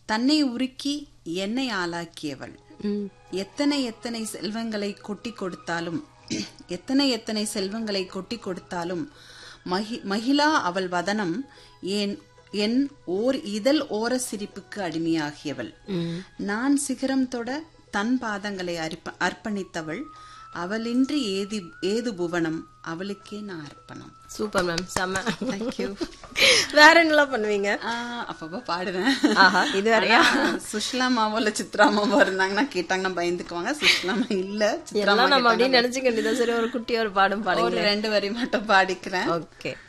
தன்னை உருக்கி என்னை ஆளாக்கியவள் ம். எத்தனை எத்தனை செல்வங்களை கொட்டி கொடுத்தாலும் எத்தனை எத்தனை செல்வங்களை கொட்டி கொடுத்தாலும் மகி மகிழா அவள் வதனம் ஏன் என் ஓர் இதழ் ஓர சிரிப்புக்கு அடிமையாகியவள் ம். நான் சிகரம் தொட தன் பாதங்களை அர்ப்ப- அர்ப்பணித்தவள் அவளின்றி ஏதி ஏது புவனம் அவளுக்கே நான் அர்ப்பணம் சூப்பர் மேம் செம்ம தேங்க்யூ வேற என்னலாம் பண்ணுவீங்க அப்பப்ப பாடுவேன் ஆஹா இது வேறயா ஆனா, சுஷ்லா மாவோ இல்ல சித்ரா மாவோ இருந்தாங்கன்னா கேட்டாங்கன்னா பயந்துக்குவாங்க சுஷ்லாமா இல்ல சித்ரா எல்லாம் நம்ம அப்படியே நினைச்சுக்க வேண்டியதா சரி ஒரு குட்டி ஒரு பாடும் ஒரு பாடுங்க ரெண்டு வரி மட்டும் பாடிக்கிறேன் ஓகே